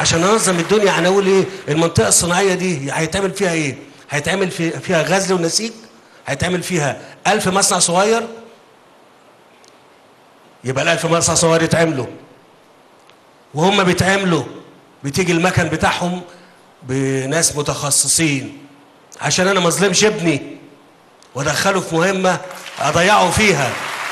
عشان انظم الدنيا انا اقول ايه المنطقه الصناعيه دي هيتعمل فيها ايه هيتعمل في فيها غزل ونسيج هيتعمل فيها ألف مصنع صغير يبقى الألف مصنع صغير يتعملوا وهم بيتعملوا بتيجي المكن بتاعهم بناس متخصصين عشان انا ما اظلمش ابني وادخله في مهمه اضيعه فيها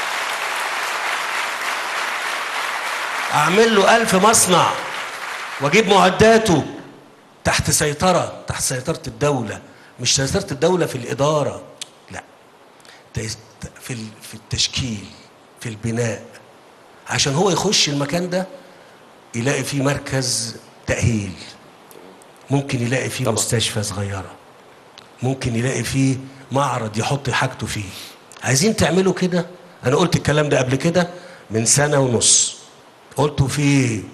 اعمل له ألف مصنع واجيب معداته تحت سيطره تحت سيطره الدوله مش سيطره الدوله في الاداره لا في في التشكيل في البناء عشان هو يخش المكان ده يلاقي فيه مركز تأهيل ممكن يلاقي فيه طبعا. مستشفى صغيرة ممكن يلاقي فيه معرض يحط حاجته فيه عايزين تعملوا كده أنا قلت الكلام ده قبل كده من سنة ونص قلته في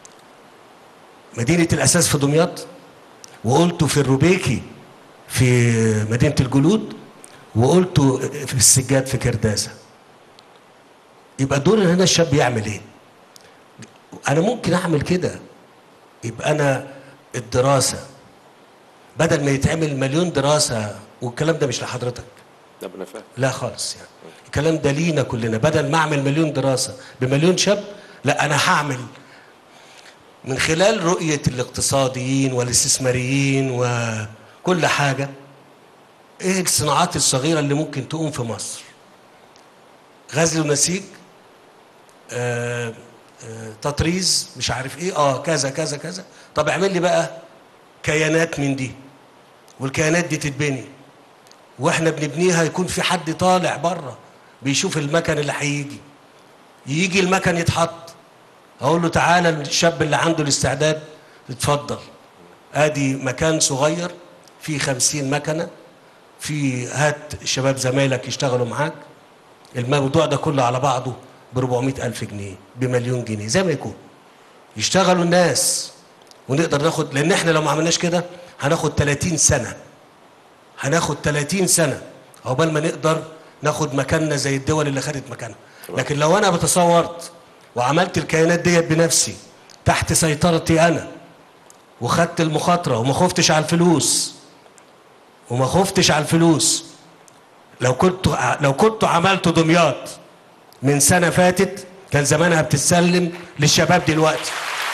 مدينة الأساس في دمياط وقلته في الروبيكي في مدينة الجلود وقلته في السجاد في كرداسة يبقى دور هنا الشاب يعمل ايه انا ممكن اعمل كده يبقى انا الدراسه بدل ما يتعمل مليون دراسه والكلام ده مش لحضرتك لا انا فاهم لا خالص يعني الكلام ده لينا كلنا بدل ما اعمل مليون دراسه بمليون شاب لا انا هعمل من خلال رؤيه الاقتصاديين والاستثماريين وكل حاجه ايه الصناعات الصغيره اللي ممكن تقوم في مصر غزل ونسيج آه آه تطريز مش عارف ايه اه كذا كذا كذا طب اعمل لي بقى كيانات من دي والكيانات دي تتبني واحنا بنبنيها يكون في حد طالع بره بيشوف المكن اللي هيجي يجي المكن يتحط اقول له تعالى الشاب اللي عنده الاستعداد اتفضل ادي مكان صغير فيه خمسين مكنه في هات شباب زمايلك يشتغلوا معاك الموضوع ده كله على بعضه ب 400 ألف جنيه بمليون جنيه زي ما يكون يشتغلوا الناس ونقدر ناخد لأن احنا لو ما عملناش كده هناخد 30 سنة هناخد 30 سنة عقبال ما نقدر ناخد مكاننا زي الدول اللي خدت مكانها لكن لو أنا بتصورت وعملت الكيانات ديت بنفسي تحت سيطرتي أنا وخدت المخاطرة وما خفتش على الفلوس وما خفتش على الفلوس لو كنت لو كنت عملت دمياط من سنة فاتت كان زمانها بتتسلم للشباب دلوقتي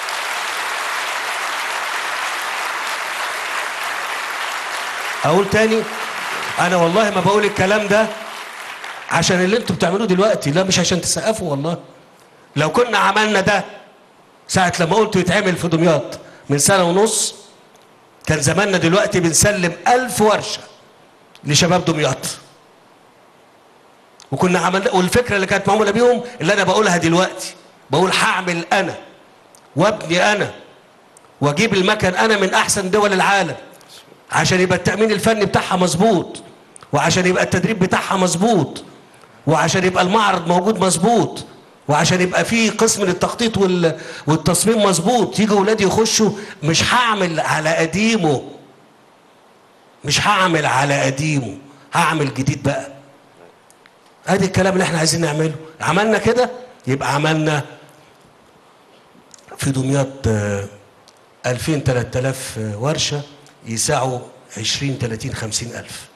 أقول تاني أنا والله ما بقول الكلام ده عشان اللي انتوا بتعملوه دلوقتي لا مش عشان تسقفوا والله لو كنا عملنا ده ساعة لما قلت يتعمل في دمياط من سنة ونص كان زماننا دلوقتي بنسلم ألف ورشة لشباب دمياط وكنا عملنا والفكره اللي كانت معموله بيهم اللي انا بقولها دلوقتي بقول هعمل انا وابني انا واجيب المكن انا من احسن دول العالم عشان يبقى التامين الفني بتاعها مظبوط وعشان يبقى التدريب بتاعها مظبوط وعشان يبقى المعرض موجود مظبوط وعشان يبقى في قسم للتخطيط وال... والتصميم مظبوط يجوا ولادي يخشوا مش هعمل على قديمه مش هعمل على قديمه هعمل جديد بقى ادي الكلام اللي احنا عايزين نعمله عملنا كده يبقى عملنا في دمياط 2000 3000 ورشه يساعوا 20 30 50 الف